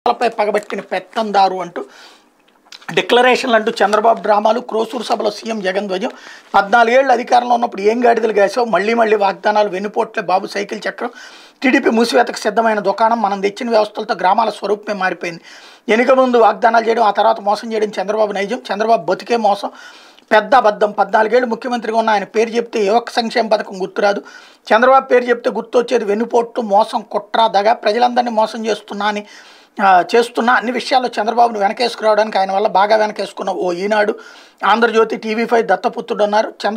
ఓట్లపై పగబట్టిన పెత్తందారు అంటూ డిక్లరేషన్లు అంటూ చంద్రబాబు డ్రామాలు క్రోసూరు సభలో సీఎం జగన్ ధ్వజం పద్నాలుగేళ్ళు అధికారంలో ఉన్నప్పుడు ఏం గాడిదలు గాసావు మళ్ళీ మళ్ళీ వాగ్దానాలు వెన్నుపోట్లే బాబు సైకిల్ చక్రం టీడీపీ మూసివేతకు సిద్ధమైన దుకాణం మనం తెచ్చిన వ్యవస్థలతో గ్రామాల స్వరూపమే మారిపోయింది ఎన్నిక ముందు వాగ్దానాలు చేయడం ఆ తర్వాత మోసం చేయడం చంద్రబాబు నైజం చంద్రబాబు బతికే మోసం పెద్ద అబద్ధం పద్నాలుగేళ్ళు ముఖ్యమంత్రిగా ఉన్న ఆయన పేరు చెప్తే ఏ ఒక్క సంక్షేమ పథకం గుర్తురాదు చంద్రబాబు పేరు చెప్తే గుర్తొచ్చేది వెన్నుపోట్లు మోసం కుట్ర దగా ప్రజలందరినీ మోసం చేస్తున్నా అని ఆ, చేస్తున్న అన్ని విషయాల్లో చంద్రబాబును వెనకేసుకురావడానికి ఆయన వల్ల బాగా వెనకేసుకున్న ఓ ఈనాడు ఆంధ్రజ్యోతి టీవీ ఫైవ్ దత్తపుత్రుడు ఉన్నారు చంద్ర